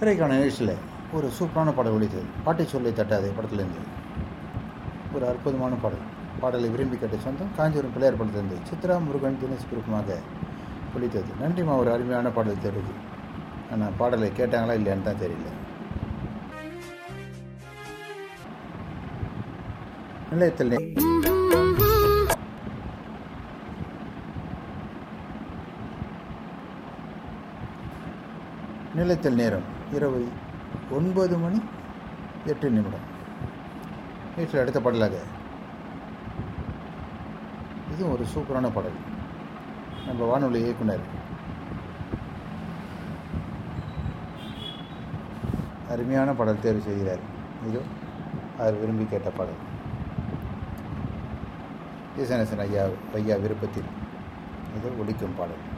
இன்றைக்கான நிகழ்ச்சியில் ஒரு சூப்பரான பாடல் ஒழித்தது பாட்டை சொல்லி தட்டாதே படத்துலேருந்து ஒரு அற்புதமான பாடல் பாடலை விரும்பி கேட்ட சொந்தம் காஞ்சிபுரம் பிள்ளையார் படத்திலிருந்து சித்ரா முருகன் தினேஷ் குரூப்பமாக ஒழித்தது நன்றிமா ஒரு அருமையான பாடல் தெரியுது ஆனால் பாடலை கேட்டாங்களா இல்லையான்னு தான் தெரியல நிலையத்தில் நே- நிலையத்தில் நேரம் இரவு ஒன்பது மணி எட்டு நிமிடம் வீட்டில் அடுத்த பாடலாக இதுவும் ஒரு சூப்பரான பாடல் நம்ம வானொலி இயக்குனர் அருமையான பாடல் தேர்வு செய்கிறார் இது அவர் விரும்பி கேட்ட பாடல் ஈசனேசன் ஐயா ஐயா விருப்பத்தில் இது ஒலிக்கும் பாடல்